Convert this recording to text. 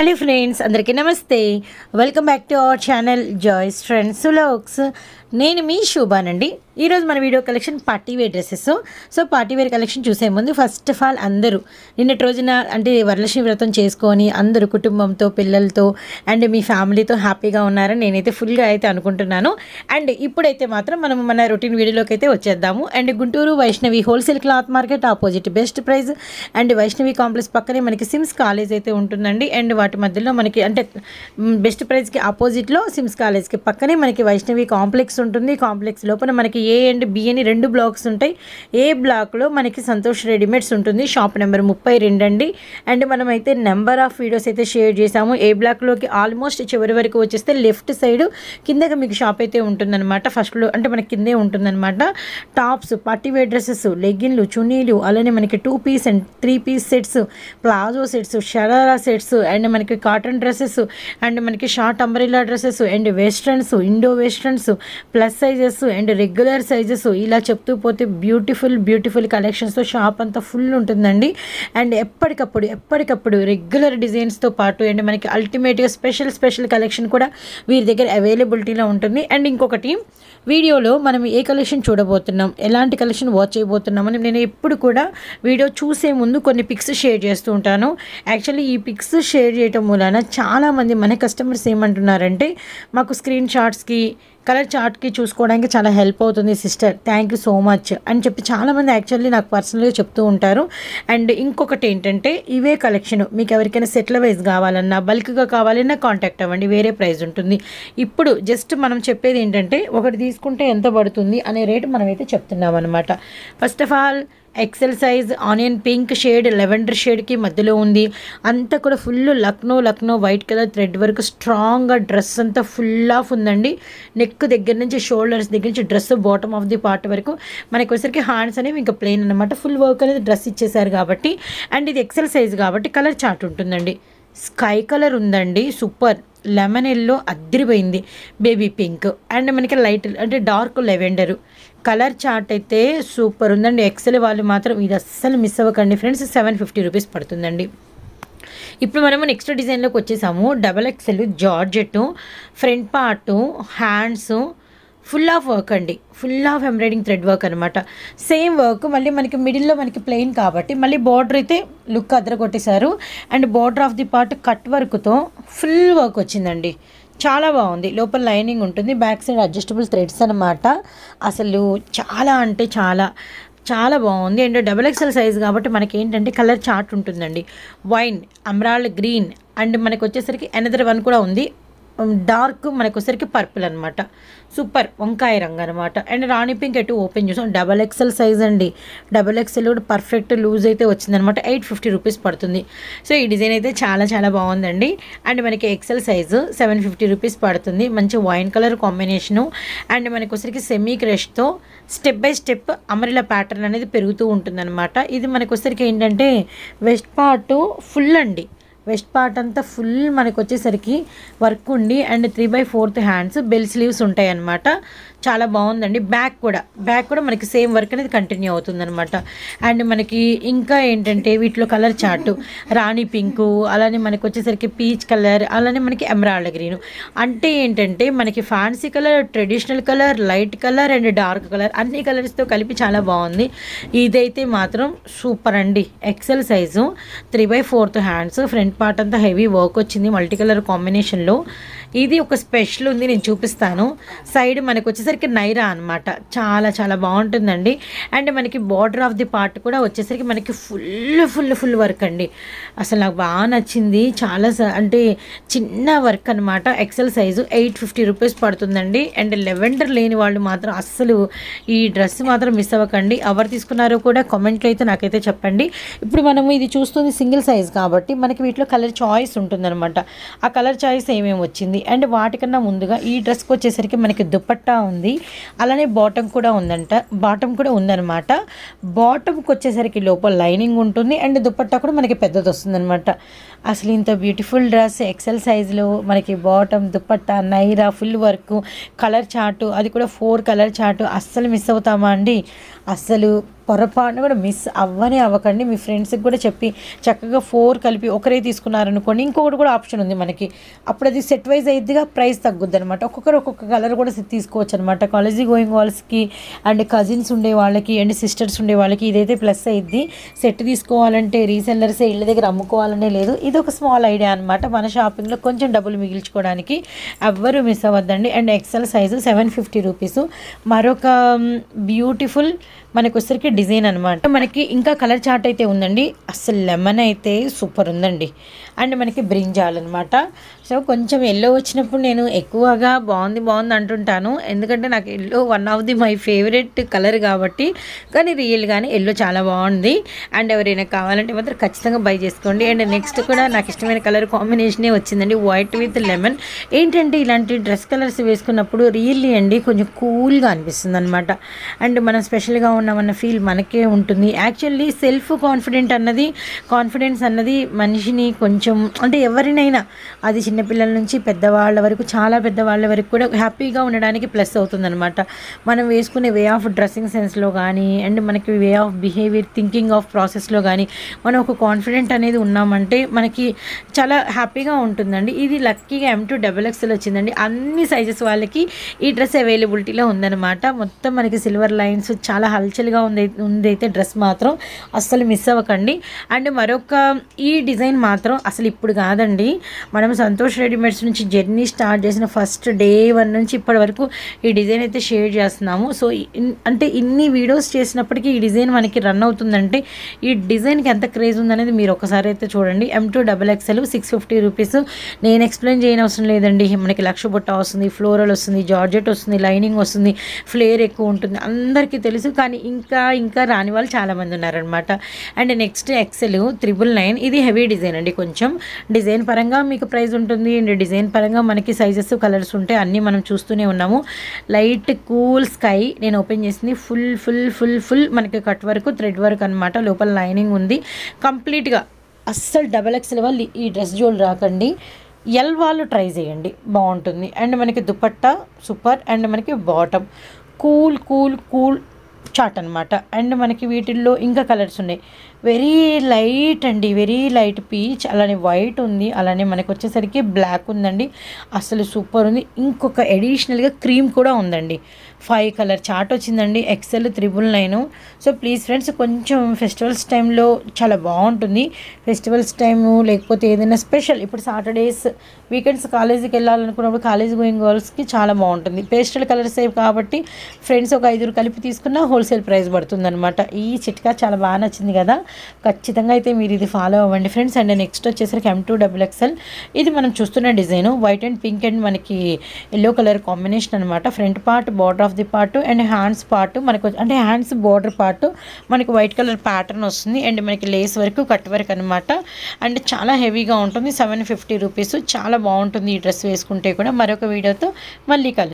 hello friends అందరికీ నమస్తే welcome back to our channel Joys friends vlogs నేను మీ శోభానండి ఈరోజు మన video collection party wear dresses so party wear collection చూసే ముందు ఫస్ట్ ఆఫ్ ఆల్ అందరూ నిన్నటి రోజున అంటే వరలక్ష్మి వ్రతం చేసుకొని అందరూ కుటుంబంతో పిల్లలతో అండ్ మీ ఫ్యామిలీతో హ్యాపీగా ఉన్నారని నేనైతే ఫుల్గా అయితే అనుకుంటున్నాను అండ్ ఇప్పుడైతే మాత్రం మనం మన రొటీన్ వీడియోలోకి అయితే వచ్చేద్దాము and Guntur Vaishnavi wholesale cloth market opposite best price and Vaishnavi complex పక్కనే మనకి సిమ్స్ కాలేజ్ అయితే ఉంటుందండి అండ్ వాటి మధ్యలో మనకి అంటే మ్, బెస్ట్ ప్రైస్కి ఆపోజిట్లో సిమ్స్ కాలేజ్కి పక్కనే మనకి వైష్ణవి కాంప్లెక్స్ ఉంటుంది కాంప్లెక్స్ లోపల మనకి ఏ అండ్ బి అని రెండు బ్లాక్స్ ఉంటాయి ఏ బ్లాక్లో మనకి సంతోష్ రెడీమేడ్స్ ఉంటుంది షాప్ నెంబర్ ముప్పై రెండు అండి అండ్ మనం అయితే నెంబర్ ఆఫ్ వీడియోస్ అయితే షేర్ చేసాము ఏ బ్లాక్లోకి ఆల్మోస్ట్ చివరి వరకు వచ్చేస్తే లెఫ్ట్ సైడ్ కిందకి మీకు షాప్ అయితే ఉంటుందన్నమాట ఫస్ట్లో అంటే మనకి కిందే ఉంటుందన్నమాట టాప్స్ పార్టీ వేర్ డ్రెస్సెస్ లెగ్గిన్లు చున్నీలు అలానే మనకి two piece and three piece sets palazzo sets sharara sets and మనకి కాటన్ డ్రెస్సెస్ అండ్ మనకి short umbrella dresses and westerns Indo westerns plus sizes and regular sizes ఇలా చెప్తూ పోతే బ్యూటిఫుల్ బ్యూటిఫుల్ కలెక్షన్స్తో షాప్ అంతా ఫుల్ ఉంటుందండి అండ్ ఎప్పటికప్పుడు ఎప్పటికప్పుడు రెగ్యులర్ డిజైన్స్తో పాటు అండ్ మనకి అల్టిమేట్గా స్పెషల్ స్పెషల్ కలెక్షన్ కూడా వీరి దగ్గర అవైలబిలిటీలో ఉంటుంది అండ్ ఇంకొకటి వీడియోలో మనం ఏ కలెక్షన్ చూడబోతున్నాం ఎలాంటి కలెక్షన్ వాచ్ చేయబోతున్నాం అని నేను ఎప్పుడు కూడా వీడియో చూసే ముందు కొన్ని పిక్స్ షేర్ చేస్తూ ఉంటాను యాక్చువల్లీ ఈ పిక్స్ షేర్ చేయటం మూలాన చాలామంది మన కస్టమర్స్ ఏమంటున్నారంటే మాకు స్క్రీన్ షాట్స్కి కలర్ చార్ట్కి చూసుకోవడానికి చాలా హెల్ప్ అవుతుంది sister thank you so much అని చెప్పి చాలామంది యాక్చువల్లీ నాకు పర్సనల్గా చెప్తూ ఉంటారు అండ్ ఇంకొకటి ఏంటంటే ఇవే కలెక్షన్ మీకు ఎవరికైనా సెటిల్ వైజ్ కావాలన్నా బల్క్గా కావాలన్నా కాంటాక్ట్ అవ్వండి వేరే ప్రైస్ ఉంటుంది ఇప్పుడు జస్ట్ మనం చెప్పేది ఏంటంటే ఒకటి తీసుకుంటే ఎంత పడుతుంది అనే రేటు మనమైతే చెప్తున్నాం అనమాట first of all XL size onion pink shade lavender షేడ్కి మధ్యలో ఉంది అంతా కూడా full Lucknow Lucknow white colour thread work స్ట్రాంగ్గా డ్రెస్ అంతా ఫుల్ ఆఫ్ ఉందండి నెక్ దగ్గర నుంచి షోల్డర్స్ దగ్గర నుంచి dress bottom of the part వరకు మనకి వచ్చరికి హ్యాండ్స్ అనేవి ఇంకా ప్లెయిన్ అనమాట ఫుల్ వర్క్ అనేది డ్రెస్ ఇచ్చేసారు కాబట్టి అండ్ ఇది ఎక్సెల్ సైజ్ కాబట్టి కలర్ చార్ట్ ఉంటుందండి స్కై కలర్ ఉందండి సూపర్ లెమన్ ఎల్లో అద్దరిపోయింది బేబీ పింక్ అండ్ మనకి లైట్ అంటే డార్క్ లెవెండర్ కలర్ చార్ట్ అయితే సూపర్ ఉందండి ఎక్సెల్ వాళ్ళు మాత్రం ఇది అస్సలు మిస్ అవ్వకండి ఫ్రెండ్స్ సెవెన్ ఫిఫ్టీ రూపీస్ పడుతుందండి ఇప్పుడు మనము నెక్స్ట్ డిజైన్లోకి వచ్చేసాము double XL georgette front part hands full of work అండి full of embroidering thread work అనమాట సేమ్ వర్క్ మళ్ళీ మనకి మిడిల్లో మనకి ప్లెయిన్ కాబట్టి మళ్ళీ బార్డర్ అయితే లుక్ అద్దర కొట్టేశారు and border of the part cut వర్క్తో ఫుల్ వర్క్ వచ్చిందండి చాలా బాగుంది లోపల లైనింగ్ ఉంటుంది బ్యాక్ సైడ్ అడ్జస్టబుల్ థ్రెడ్స్ అనమాట అసలు చాలా అంటే చాలా చాలా బాగుంది అండ్ డబల్ ఎక్సెల్ సైజ్ కాబట్టి మనకి ఏంటంటే కలర్ చార్ట్ ఉంటుందండి వైన్ అమ్రాల్డ్ గ్రీన్ అండ్ మనకు వచ్చేసరికి అనదర్ వన్ కూడా ఉంది డార్క్ మనకు వచ్చేసరికి పర్పుల్ అనమాట సూపర్ వంకాయ రంగు అనమాట అండ్ రాణి పింక్ ఎటు ఓపెన్ చేసాం డబల్ ఎక్సెల్ సైజ్ అండి డబల్ ఎక్సెల్ కూడా పర్ఫెక్ట్ లూజ్ అయితే వచ్చిందనమాట ఎయిట్ ఫిఫ్టీ రూపీస్ పడుతుంది సో ఈ డిజైన్ అయితే చాలా చాలా బాగుందండి అండ్ మనకి XL size seven fifty rupees పడుతుంది మంచి వైన్ కలర్ కాంబినేషను అండ్ మనకి వచ్చరికి సెమీ క్రష్తో స్టెప్ బై స్టెప్ అమరిలా ప్యాటర్న్ అనేది పెరుగుతూ ఉంటుందన్నమాట ఇది మనకు వచ్చరికి ఏంటంటే వెస్ట్ పార్ట్ ఫుల్ అండి వెస్ట్ పార్ట్ అంతా ఫుల్ మనకు వచ్చేసరికి వర్క్ ఉండి and three by fourth hands bell sleeves ఉంటాయి అన్నమాట చాలా బాగుందండి బ్యాక్ కూడా బ్యాక్ కూడా మనకి సేమ్ వర్క్ అనేది కంటిన్యూ అవుతుందన్నమాట అండ్ మనకి ఇంకా ఏంటంటే వీటిలో కలర్ చార్ట్ రాణి పింకు అలానే మనకి వచ్చేసరికి పీచ్ కలర్ అలానే మనకి ఎమరాల్డ్ గ్రీన్ అంటే ఏంటంటే మనకి fancy colour traditional colour light colour and dark colour అన్ని కలర్స్తో కలిపి చాలా బాగుంది ఇదైతే మాత్రం సూపర్ అండి XL size three by fourth hands front part అంతా హెవీ వర్క్ వచ్చింది మల్టీ కలర్ కాంబినేషన్లో ఇది ఒక స్పెషల్ ఉంది నేను చూపిస్తాను సైడ్ మనకు వచ్చేసరికి నైరా అనమాట చాలా చాలా బాగుంటుందండి అండ్ మనకి బార్డర్ ఆఫ్ ది పార్ట్ కూడా వచ్చేసరికి మనకి ఫుల్ ఫుల్ ఫుల్ వర్క్ అండి అసలు నాకు బాగా నచ్చింది చాలా స- అంటే చిన్న వర్క్ అనమాట XL size eight fifty rupees పడుతుందండి అండ్ లెవెండర్ లేని వాళ్ళు మాత్రం అస్సలు ఈ డ్రెస్ మాత్రం మిస్ అవ్వకండి ఎవరు తీసుకున్నారో కూడా కామెంట్లో అయితే నాకైతే చెప్పండి ఇప్పుడు మనము ఇది చూస్తుంది సింగిల్ సైజ్ కాబట్టి మనకి వీటిలో కలర్ చాయిస్ ఉంటుందన్నమాట ఆ కలర్ చాయిస్ ఏమేమి వచ్చింది అండ్ వాటికన్నా ముందుగా ఈ డ్రెస్కి వచ్చేసరికి మనకి దుపట్టా ఉంది అలానే బాటమ్ కూడా ఉందంట బాటమ్ కూడా ఉందన్నమాట బాటమ్కి వచ్చేసరికి లోపల లైనింగ్ ఉంటుంది అండ్ దుపట్టా కూడా మనకి పెద్దది వస్తుందన్నమాట అసలు ఇంత బ్యూటిఫుల్ డ్రెస్ ఎక్సెల్ సైజులో మనకి bottom dupatta Naira full work colour chart అది కూడా ఫోర్ కలర్ చార్టు అస్సలు మిస్ అవుతామా అండి అస్సలు పొరపాటున కూడా మిస్ అవ్వనే అవ్వకండి మీ ఫ్రెండ్స్కి కూడా చెప్పి చక్కగా ఫోర్ కలిపి ఒకరే తీసుకున్నారనుకోండి ఇంకొకటి కూడా ఆప్షన్ ఉంది మనకి అప్పుడు అది సెట్ వైజ్ అయిద్దిగా ప్రైస్ తగ్గుద్ది అనమాట ఒక్కొక్కరు ఒక్కొక్క కలర్ కూడా తీసుకోవచ్చు అనమాట కాలేజీ గోయింగ్ వాళ్ళకి అండ్ కజిన్స్ ఉండే వాళ్ళకి అండ్ సిస్టర్స్ ఉండే వాళ్ళకి ఇదైతే ప్లస్ అయ్యిద్ది సెట్ తీసుకోవాలంటే రీసెల్లర్సే ఇళ్ళ దగ్గర అమ్ముకోవాలనే లేదు ఇది ఒక స్మాల్ ఐడియా అనమాట మన షాపింగ్లో కొంచెం డబ్బులు మిగిల్చుకోవడానికి ఎవ్వరు మిస్ అవ్వద్దండి and XL size seven fifty rupees మరొక బ్యూటిఫుల్ మనకు వచ్చరికి డిజైన్ అనమాట మనకి ఇంకా కలర్ చార్ట్ అయితే ఉందండి అసలు లెమన్ అయితే సూపర్ ఉందండి అండ్ మనకి బ్రింజాల్ అనమాట సో కొంచెం ఎల్లో వచ్చినప్పుడు నేను ఎక్కువగా బాగుంది బాగుంది అంటుంటాను ఎందుకంటే నాకు yellow one of the my favourite colour కాబట్టి కానీ రియల్గానే ఎల్లో చాలా బాగుంది అండ్ ఎవరైనా కావాలంటే మాత్రం ఖచ్చితంగా బై చేసుకోండి అండ్ నెక్స్ట్ కూడా నాకు ఇష్టమైన కలర్ కాంబినేషనే వచ్చిందండి వైట్ విత్ లెమన్ ఏంటంటే ఇలాంటి డ్రెస్ కలర్స్ వేసుకున్నప్పుడు రియల్లీ అండి కొంచెం కూల్గా అనిపిస్తుంది అనమాట అండ్ మనం స్పెషల్గా ఉన్నామన్న ఫీల్ మనకే ఉంటుంది యాక్చువల్లీ సెల్ఫ్ కాన్ఫిడెంట్ అన్నది కాన్ఫిడెన్స్ అన్నది మనిషిని కొంచెం అంటే ఎవరినైనా అది చిన్నపిల్లల నుంచి పెద్దవాళ్ళ వరకు చాలా పెద్దవాళ్ళ వరకు కూడా హ్యాపీగా ఉండడానికి ప్లస్ అవుతుందన్నమాట మనం వేసుకునే వే ఆఫ్ డ్రెస్సింగ్ సెన్స్లో కానీ అండ్ మనకి way of behaviour thinking of ప్రాసెస్లో కానీ మనం ఒక కాన్ఫిడెంట్ అనేది ఉన్నామంటే మనకి చాలా హ్యాపీగా ఉంటుందండి ఇది లక్కీగా ఎం టూ డబల్ ఎక్స్ఎల్ వచ్చిందండి అన్ని సైజెస్ వాళ్ళకి ఈ డ్రెస్ అవైలబిలిటీలో ఉందన్నమాట మొత్తం మనకి సిల్వర్ లైన్స్ చాలా హల్చల్గా ఉంది ఉందైతే డ్రెస్ మాత్రం అస్సలు మిస్ అవ్వకండి అండ్ మరొక ఈ డిజైన్ మాత్రం అసలు ఇప్పుడు కాదండి మనం సంతోష్ రెడీమేడ్స్ నుంచి జర్నీ స్టార్ట్ చేసిన ఫస్ట్ డే వన్ నుంచి ఇప్పటి వరకు ఈ డిజైన్ అయితే షేర్ చేస్తున్నాము సో ఇన్- అంటే ఇన్ని వీడియోస్ చేసినప్పటికీ ఈ డిజైన్ మనకి రన్ అవుతుందంటే ఈ డిజైన్కి ఎంత క్రేజ్ ఉందనేది మీరు ఒకసారి అయితే చూడండి M to double XL six fifty rupees నేను ఎక్స్ప్లెయిన్ చేయని అవసరం లేదండి మనకి లక్ష బుట్ట వస్తుంది ఫ్లోరల్ వస్తుంది జార్జెట్ వస్తుంది లైనింగ్ వస్తుంది ఫ్లేర్ ఎక్కువ ఉంటుంది అందరికీ తెలుసు కానీ ఇంకా ఇంకా రాని వాళ్ళు చాలామంది ఉన్నారనమాట and next XL triple nine ఇది హెవీ డిజైన్ అండి కొంచెం డిజైన్ పరంగా మీకు ప్రైస్ ఉంటుంది అండ్ డిజైన్ పరంగా మనకి సైజెస్ కలర్స్ ఉంటాయి అన్నీ మనం చూస్తూనే ఉన్నాము లైట్ కూల్ స్కై నేను ఓపెన్ చేసింది ఫుల్ ఫుల్ ఫుల్ ఫుల్ మనకి కట్ వర్క్ థ్రెడ్ వర్క్ అనమాట లోపల లైనింగ్ ఉంది కంప్లీట్గా అస్సలు డబల్ ఎక్స్ఎల్ వాళ్ళు ఈ డ్రెస్ జోల్ రాకండి ఎల్ వాళ్ళు ట్రై చేయండి బాగుంటుంది అండ్ మనకి దుపట్టా సూపర్ అండ్ మనకి bottom cool cool cool chart అనమాట అండ్ మనకి వీటిల్లో ఇంకా కలర్స్ ఉన్నాయి వెరీ లైట్ అండి వెరీ లైట్ పీచ్ అలానే వైట్ ఉంది అలానే మనకు వచ్చేసరికి బ్లాక్ ఉందండి అసలు సూపర్ ఉంది ఇంకొక ఎడిషనల్గా క్రీమ్ కూడా ఉందండి ఫైవ్ కలర్ చాట్ వచ్చిందండి XL triple nine so please friends కొంచెం ఫెస్టివల్స్ టైంలో చాలా బాగుంటుంది ఫెస్టివల్స్ టైము లేకపోతే ఏదైనా స్పెషల్ ఇప్పుడు సాటర్డేస్ వీకెండ్స్ కాలేజీకి వెళ్ళాలనుకున్నప్పుడు కాలేజీ గోయింగ్ గర్ల్స్కి చాలా బాగుంటుంది పేస్టల్ కలర్స్ అవి కాబట్టి ఫ్రెండ్స్ ఒక ఐదుగురు కలిపి తీసుకున్న హోల్సేల్ ప్రైస్ పడుతుంది అనమాట ఈ చిట్కా చాలా బాగా నచ్చింది కదా ఖచ్చితంగా అయితే మీరు ఇది ఫాలో అవ్వండి ఫ్రెండ్స్ అండ్ నెక్స్ట్ వచ్చేసరికి ఎం టూ డబుల్ ఎక్స్ఎల్ ఇది మనం చూస్తున్న design white and pink and మనకి ఎల్లో కలర్ కాంబినేషన్ అనమాట front part border of the part and hands part మనకు వచ్చి- అంటే హ్యాండ్స్ బార్డర్ పార్ట్ మనకి వైట్ కలర్ ప్యాటర్న్ వస్తుంది అండ్ మనకి లేస్ వరకు కట్ వర్క్ అనమాట అండ్ చాలా హెవీగా ఉంటుంది సెవెన్ ఫిఫ్టీ రూపీస్ చాలా బాగుంటుంది ఈ డ్రెస్ వేసుకుంటే కూడా మరొక వీడియోతో మళ్ళీ కలు